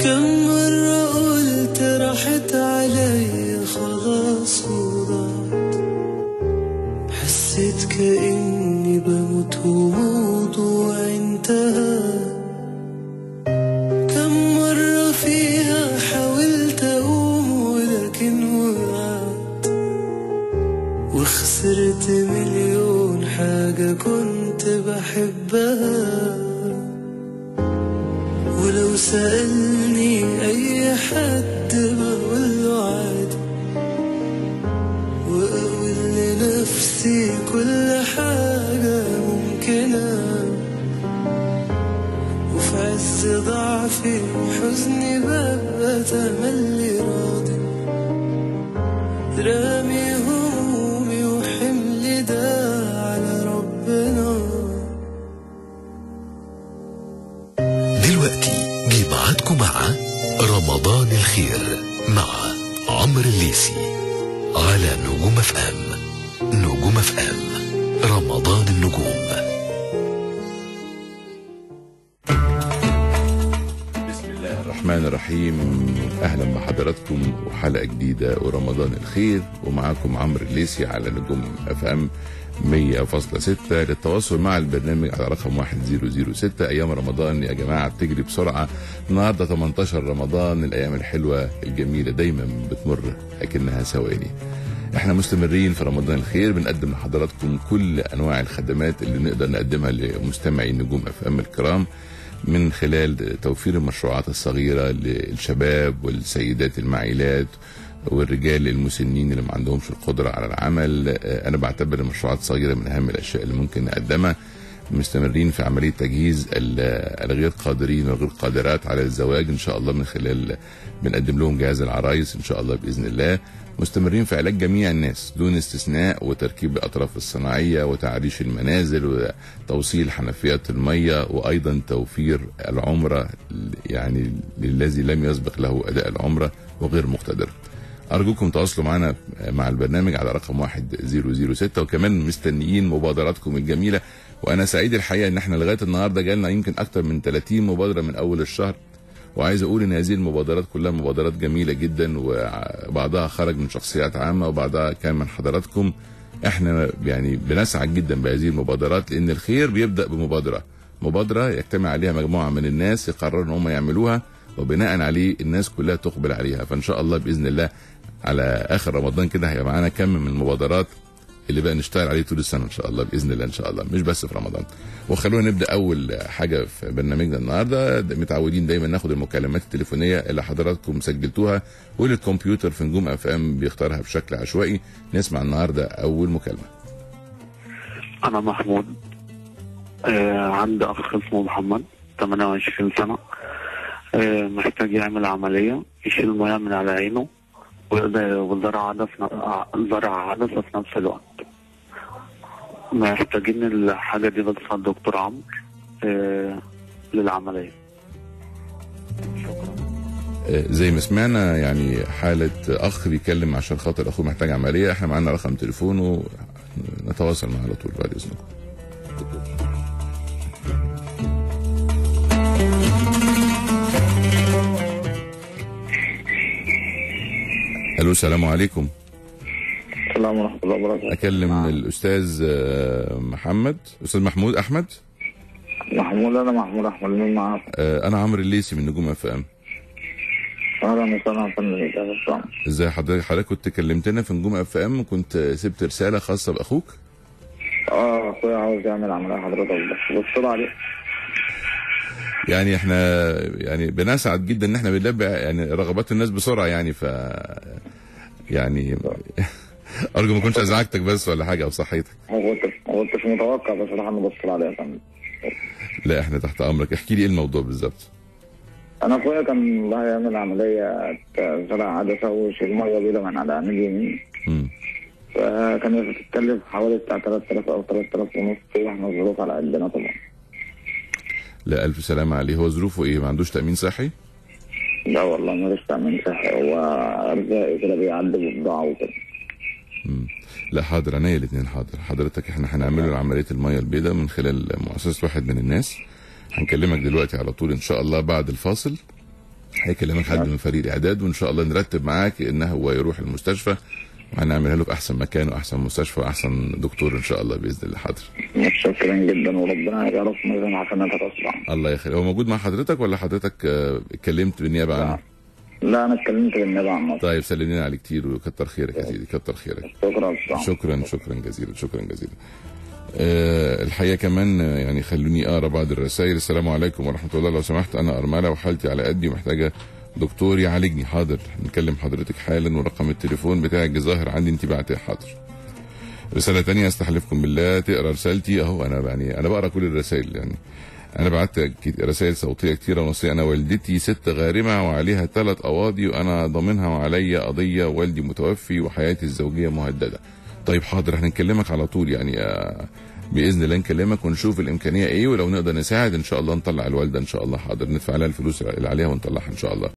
كم مرة قلت راحت عليا خلاص وضعت حسيت كأني بموت وموضوع انتهى كم مرة فيها حاولت أقوم ولكن وقعت وخسرت مليون حاجة كنت بحبها ولو سألني أي حد بقوله عادي وأقول لنفسي كل حاجة ممكنة وفي عز ضعفي وحزني ببقى تملي راضي رامي همومي وحملي ده على ربنا دلوقتي جه ميعادكم مع رمضان الخير مع عمرو الليسي على نجوم اف ام نجوم اف ام رمضان النجوم بسم الله الرحمن الرحيم اهلا بحضراتكم وحلقه جديده ورمضان الخير ومعاكم عمرو الليسي على نجوم اف ام 100.6 للتواصل مع البرنامج على رقم 1006 ايام رمضان يا جماعه بتجري بسرعه النهارده 18 رمضان الايام الحلوه الجميله دايما بتمر لكنها ثواني احنا مستمرين في رمضان الخير بنقدم لحضراتكم كل انواع الخدمات اللي نقدر نقدمها لمستمعي نجوم اف ام الكرام من خلال توفير المشروعات الصغيره للشباب والسيدات المعيلات والرجال المسنين اللي ما عندهمش القدره على العمل آه، انا بعتبر المشروعات الصغيره من اهم الاشياء اللي ممكن نقدمها مستمرين في عمليه تجهيز ال- الغير قادرين والغير قادرات على الزواج ان شاء الله من خلال بنقدم لهم جهاز العرايس ان شاء الله باذن الله مستمرين في علاج جميع الناس دون استثناء وتركيب الاطراف الصناعيه وتعريش المنازل وتوصيل حنفيات الميه وايضا توفير العمره يعني للذي لم يسبق له اداء العمره وغير مقتدر. ارجوكم تواصلوا معنا مع البرنامج على رقم 1006 وكمان مستنيين مبادراتكم الجميله وانا سعيد الحقيقه ان احنا لغايه النهارده جالنا يمكن اكتر من 30 مبادره من اول الشهر وعايز اقول ان هذه المبادرات كلها مبادرات جميله جدا وبعضها خرج من شخصيات عامه وبعضها كان من حضراتكم احنا يعني بنسعد جدا بهذه المبادرات لان الخير بيبدا بمبادره مبادره يجتمع عليها مجموعه من الناس يقرروا ان هم يعملوها وبناء عليه الناس كلها تقبل عليها فان شاء الله باذن الله على اخر رمضان كده هيبقى معانا كم من المبادرات اللي بقى نشتغل عليه طول السنه ان شاء الله باذن الله ان شاء الله مش بس في رمضان وخلونا نبدا اول حاجه في برنامجنا النهارده متعودين دايما ناخد المكالمات التليفونيه اللي حضراتكم سجلتوها واللي الكمبيوتر في نجوم اف ام بيختارها بشكل عشوائي نسمع النهارده اول مكالمه أنا محمود آه عندي أخ اسمه محمد 28 سنة آه محتاج يعمل عملية يشيل مياه من على عينه ويقدر- وزرع عدس زرع عدسة في نفس الوقت محتاجين الحاجة دي بس على الدكتور عمرو آه للعملية آه، زي ما سمعنا يعني حاله اخ بيكلم عشان خاطر اخوه محتاج عمليه احنا معانا رقم تليفونه نتواصل معاه على طول بعد اذنكم الو السلام عليكم السلام ورحمة الله وبركاته اكلم الاستاذ آه، محمد استاذ محمود احمد محمود أنا محمود أحمد مين معاك؟ آه، انا عمرو الليسي من نجوم اف ام أهلا وسهلا فندم ازاي حضرتك حضرتك كنت كلمتنا في نجوم اف ام كنت سبت رساله خاصه باخوك اه اخويا عاوز يعمل عملية حضرتك بس بص عليه يعني احنا يعني بنسعد جدا ان احنا بنلبي يعني رغبات الناس بسرعه يعني ف يعني ارجو ما كنتش ازعجتك بس ولا حاجه او صحيتك ما كنتش ما كنتش متوقع بصراحة انه بص عليه يا فندم لا احنا تحت امرك احكي لي ايه الموضوع بالظبط انا اخويا كان الله يعمل عملية زرع عدسة وشيل مية بيضة من على عين اليمين مم. فكان بتتكلف حوالي بتاع 3000 او 3000 ونص واحنا الظروف على قدنا طبعا لا الف سلامه عليه هو ظروفه ايه ما عندوش تامين صحي لا والله ماليش تأمين صحي هو ارزاقي كده بيعدي ببضاعة وكده مم. لا حاضر عينيا الاثنين حاضر حضرتك احنا هنعمل له عمليه الميه البيضاء من خلال مؤسسه واحد من الناس هنكلمك دلوقتي على طول ان شاء الله بعد الفاصل هيكلمك حد من فريق الاعداد وان شاء الله نرتب معاك ان هو يروح المستشفى وهنعملها له في احسن مكان واحسن مستشفى واحسن دكتور ان شاء الله باذن الله حاضر متشكرا جدا وربنا يجعله في ميزان حسناتك اصلا الله يخليك هو موجود مع حضرتك ولا حضرتك آه، اتكلمت بالنيابه عنه لا انا اتكلمت بالنبي عن مصر طيب سلمنا عليه كتير وكتر خيرك يا سيدي كتر خيرك شكرا أستاذ. شكرا شكرا جزيلا شكرا جزيلا أه الحقيقه كمان آه، يعني خلوني اقرا بعض الرسائل السلام عليكم ورحمه الله لو سمحت انا ارمله وحالتي على قدي ومحتاجه دكتور يعالجني حاضر نكلم حضرتك حالا ورقم التليفون بتاعك ظاهر عندي انت بعتيه حاضر رساله تانية استحلفكم بالله تقرا رسالتي اهو انا يعني انا بقرا كل الرسائل يعني انا بعت كت- رسائل صوتيه كتيره ونصيه انا والدتي ست غارمه وعليها ثلاث قواضي وانا ضامنها وعليا قضيه والدي متوفي وحياتي الزوجيه مهدده طيب حاضر احنا نكلمك على طول يعني آه، باذن الله نكلمك ونشوف الامكانيه ايه ولو نقدر نساعد ان شاء الله نطلع الوالده ان شاء الله حاضر ندفع لها الفلوس اللي عليها ونطلعها ان شاء الله